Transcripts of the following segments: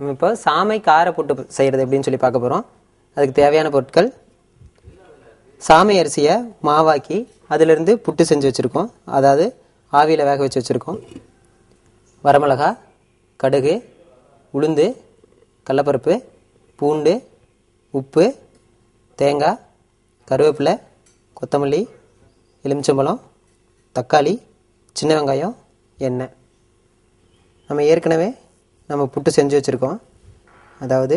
நம்ம இப்போ சாமை கார புட்டு செய்கிறது எப்படின்னு சொல்லி பார்க்க போகிறோம் அதுக்கு தேவையான பொருட்கள் சாமை அரிசியை மாவாக்கி அதிலிருந்து புட்டு செஞ்சு வச்சுருக்கோம் அதாவது ஆவியில் வேக வச்சு வச்சுருக்கோம் வரமிளகா கடுகு உளுந்து கடலப்பருப்பு பூண்டு உப்பு தேங்காய் கருவேப்பிலை கொத்தமல்லி எலுமிச்சம்பழம் தக்காளி சின்ன வெங்காயம் எண்ணெய் நம்ம ஏற்கனவே நம்ம புட்டு செஞ்சு வச்சுருக்கோம் அதாவது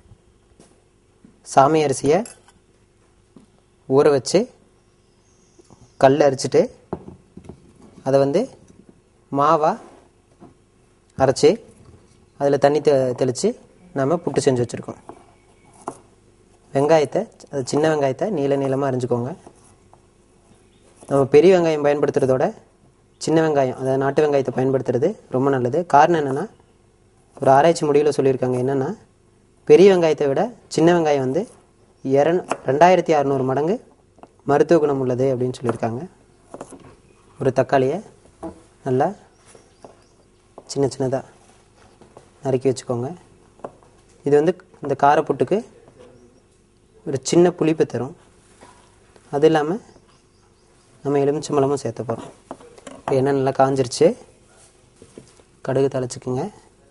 சாமி அரிசியை ஊற வச்சு கல் அரிச்சிட்டு அதை வந்து மாவாக அரைச்சி அதில் தண்ணி தெ தெளித்து நம்ம புட்டு செஞ்சு வச்சுருக்கோம் வெங்காயத்தை அது சின்ன வெங்காயத்தை நீள நீளமாக அரிஞ்சுக்கோங்க நம்ம பெரிய வெங்காயம் பயன்படுத்துகிறதோட சின்ன வெங்காயம் அதாவது நாட்டு வெங்காயத்தை பயன்படுத்துறது ரொம்ப நல்லது காரணம் என்னென்னா ஒரு ஆராய்ச்சி முடிவில் சொல்லியிருக்காங்க என்னென்னா பெரிய வெங்காயத்தை விட சின்ன வெங்காயம் வந்து இரநூ ரெண்டாயிரத்தி அறநூறு மடங்கு மருத்துவ குணம் உள்ளது அப்படின்னு சொல்லியிருக்காங்க ஒரு தக்காளியை நல்லா சின்ன சின்னதாக நறுக்கி வச்சுக்கோங்க இது வந்து இந்த காரப்புட்டுக்கு ஒரு சின்ன புளிப்பு தரும் அது இல்லாமல் நம்ம எலுமிச்சம்பழமும் சேர்த்த போகிறோம் இப்போ எண்ணெய் நல்லா காஞ்சிருச்சு கடுகு தழைச்சிக்குங்க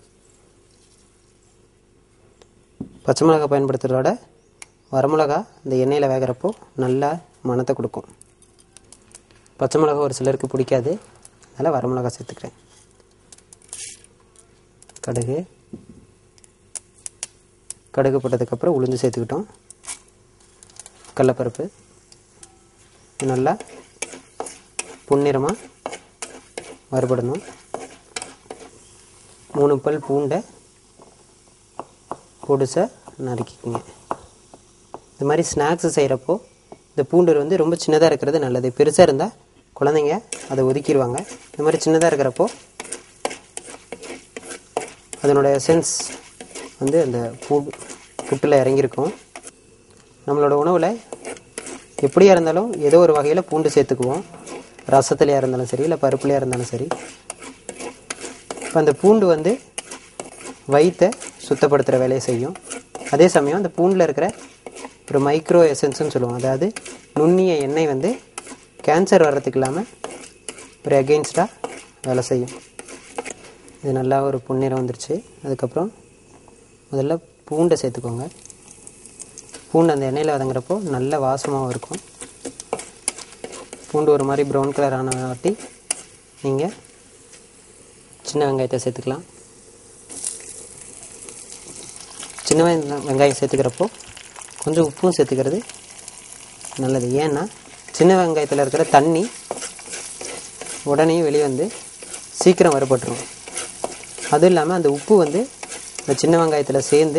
பச்சை மிளகா பயன்படுத்துகிறதோட வரமிளகா இந்த எண்ணெயில் வேகிறப்போ நல்லா மணத்தை கொடுக்கும் பச்சை மிளகா ஒரு சிலருக்கு பிடிக்காது அதனால் வரமிளகா சேர்த்துக்கிறேன் கடுகு கடுகு போட்டதுக்கப்புறம் உளுந்து சேர்த்துக்கிட்டோம் கடலப்பருப்பு இது நல்லா பொன்னிறமாக வறுபடணும் மூணு பல் பூண்டை பொடுசை நறுக்கிக்கங்க இது மாதிரி ஸ்நாக்ஸ் செய்கிறப்போ இந்த பூண்டு வந்து ரொம்ப சின்னதாக இருக்கிறது நல்லது பெருசாக இருந்தால் குழந்தைங்க அதை ஒதுக்கிடுவாங்க இந்த மாதிரி சின்னதாக இருக்கிறப்போ அதனோட எசன்ஸ் வந்து அந்த பூ புட்டில் இறங்கியிருக்கும் நம்மளோட உணவில் எப்படியா இருந்தாலும் ஏதோ ஒரு வகையில் பூண்டு சேர்த்துக்குவோம் ரசத்துலையாக இருந்தாலும் சரி இல்லை பருப்புலையாக இருந்தாலும் சரி இப்போ அந்த பூண்டு வந்து வயிற்றை சுத்தப்படுத்துகிற வேலையை செய்யும் அதே சமயம் அந்த பூண்டில் இருக்கிற ஒரு மைக்ரோ எசன்ஸ்னு சொல்லுவோம் அதாவது நுண்ணிய எண்ணெய் வந்து கேன்சர் வர்றதுக்கு இல்லாமல் ஒரு அகெயின்ஸ்டாக வேலை செய்யும் இது நல்லா ஒரு பொன்னிறம் வந்துருச்சு அதுக்கப்புறம் முதல்ல பூண்டை சேர்த்துக்கோங்க பூண்டு அந்த எண்ணெயில் வதங்குறப்போ நல்ல வாசமாகவும் இருக்கும் பூண்டு ஒரு மாதிரி ப்ரௌன் கலர் ஆன வாட்டி நீங்கள் சின்ன வெங்காயத்தை சேர்த்துக்கலாம் சின்ன வெங்காயம் வெங்காயம் சேர்த்துக்கிறப்போ கொஞ்சம் உப்பும் சேர்த்துக்கிறது நல்லது ஏன்னா சின்ன வெங்காயத்தில் இருக்கிற தண்ணி உடனே வெளியே வந்து சீக்கிரம் வறுபட்டுரும் அதுவும் இல்லாமல் அந்த உப்பு வந்து இந்த சின்ன வெங்காயத்தில் சேர்ந்து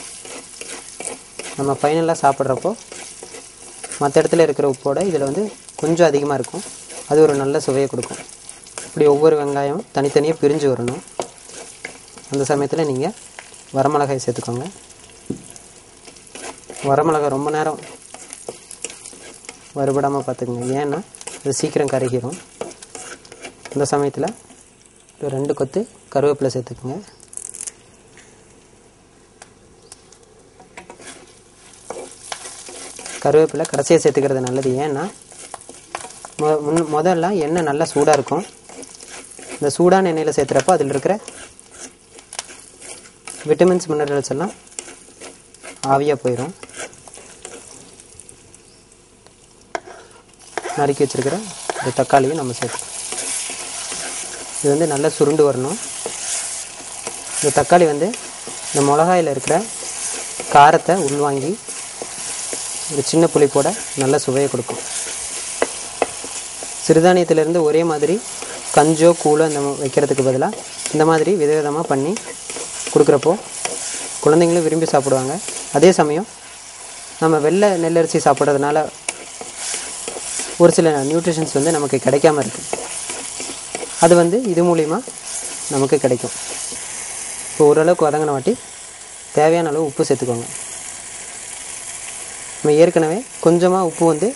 நம்ம ஃபைனலாக சாப்பிட்றப்போ மற்ற இடத்துல இருக்கிற உப்போட இதில் வந்து கொஞ்சம் அதிகமாக இருக்கும் அது ஒரு நல்ல சுவையை கொடுக்கும் இப்படி ஒவ்வொரு வெங்காயம் தனித்தனியாக பிரிஞ்சு வரணும் அந்த சமயத்தில் நீங்கள் வரமிளகாய் சேர்த்துக்கோங்க வரமிளகாய் ரொம்ப நேரம் வறுபடாமல் பார்த்துக்குங்க ஏன்னா அது சீக்கிரம் கருகிரும் இந்த சமயத்தில் ஒரு ரெண்டு கொத்து கருவேப்பிலை சேர்த்துக்குங்க கருவேப்பிலை கடைசியாக சேர்த்துக்கிறது நல்லது ஏன்னா மொ முன் முதல்ல எண்ணெய் நல்லா சூடாக இருக்கும் இந்த சூடான எண்ணெயில் சேர்த்துறப்போ அதில் இருக்கிற விட்டமின்ஸ் மினரல்ஸ் எல்லாம் ஆவியாக போயிடும் நறுக்கி வச்சுருக்கிற இந்த தக்காளியும் நம்ம சேர்த்துக்கணும் இது வந்து நல்லா சுருண்டு வரணும் இந்த தக்காளி வந்து இந்த மிளகாயில் இருக்கிற காரத்தை உள்வாங்கி ஒரு சின்ன புளிப்போட நல்ல சுவையை கொடுக்கும் சிறுதானியத்திலேருந்து ஒரே மாதிரி கஞ்சோ கூழோ இந்த வைக்கிறதுக்கு பதிலாக இந்த மாதிரி விதவிதமாக பண்ணி கொடுக்குறப்போ குழந்தைங்களும் விரும்பி சாப்பிடுவாங்க அதே சமயம் நம்ம வெள்ளை நெல்லரிசி சாப்பிட்றதுனால ஒரு சில நியூட்ரிஷன்ஸ் வந்து நமக்கு கிடைக்காம இருக்குது அது வந்து இது மூலிமா நமக்கு கிடைக்கும் இப்போ ஓரளவுக்கு வதங்கின வாட்டி தேவையான அளவு உப்பு சேர்த்துக்கோங்க நம்ம ஏற்கனவே கொஞ்சமாக உப்பு வந்து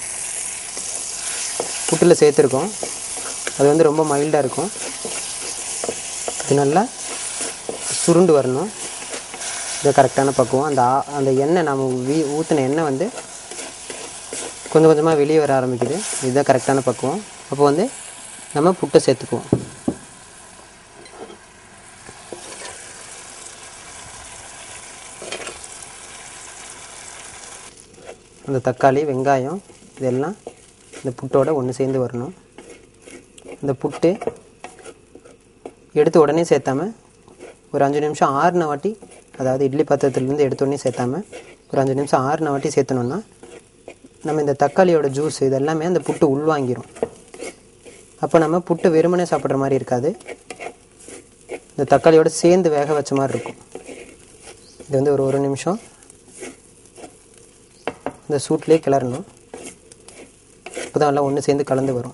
புட்டில் சேர்த்துருக்கோம் அது வந்து ரொம்ப மைல்டாக இருக்கும் இது நல்லா சுருண்டு வரணும் இது கரெக்டான பக்குவம் அந்த ஆ- அந்த எண்ணெய் நம்ம வீ ஊற்றின எண்ணெய் வந்து கொஞ்சம் கொஞ்சமாக வெளியே வர ஆரம்பிக்குது இதுதான் கரெக்டான பக்குவம் அப்போ வந்து நம்ம புட்டை சேர்த்துக்குவோம் அந்த தக்காளி வெங்காயம் இதெல்லாம் இந்த புட்டோட ஒன்று சேர்ந்து வரணும் இந்த புட்டு எடுத்து உடனே சேர்த்தாம ஒரு அஞ்சு நிமிஷம் ஆறுன வாட்டி அதாவது இட்லி பாத்திரத்துலேருந்து எடுத்த உடனே சேர்த்தாம ஒரு அஞ்சு நிமிஷம் ஆறுன வாட்டி சேர்த்தணுன்னா நம்ம இந்த தக்காளியோட ஜூஸ் இதெல்லாமே அந்த புட்டு உள்வாங்கிரும் அப்போ நம்ம புட்டு வெறுமனே சாப்பிட்ற மாதிரி இருக்காது இந்த தக்காளியோட சேர்ந்து வேக வச்ச மாதிரி இருக்கும் இது வந்து ஒரு ஒரு நிமிஷம் இந்த சூட்லேயே கிளறணும் அப்போ தான் எல்லாம் ஒன்று சேர்ந்து கலந்து வரும்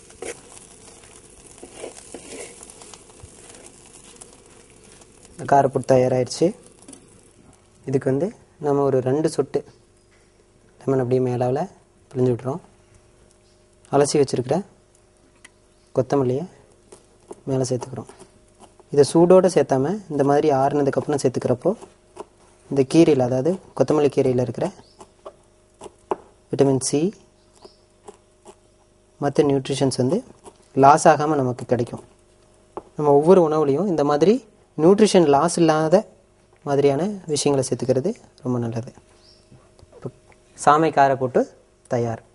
இந்த காரப்புட்டு தயாராகிடுச்சு இதுக்கு வந்து நம்ம ஒரு ரெண்டு சொட்டு லெமன் அப்படியே மேலால் பிழிஞ்சு விட்றோம் அலசி வச்சுருக்கிற கொத்தமல்லியை மேலே சேர்த்துக்கிறோம் இதை சூடோடு சேர்த்தாம இந்த மாதிரி ஆறுனதுக்கப்புறம் சேர்த்துக்கிறப்போ இந்த கீரையில் அதாவது கொத்தமல்லி கீரையில் இருக்கிற விட்டமின் சி மற்ற நியூட்ரிஷன்ஸ் வந்து லாஸ் ஆகாமல் நமக்கு கிடைக்கும் நம்ம ஒவ்வொரு உணவுலையும் இந்த மாதிரி நியூட்ரிஷன் லாஸ் இல்லாத மாதிரியான விஷயங்களை சேர்த்துக்கிறது ரொம்ப நல்லது இப்போ சாமை காரை போட்டு தயார்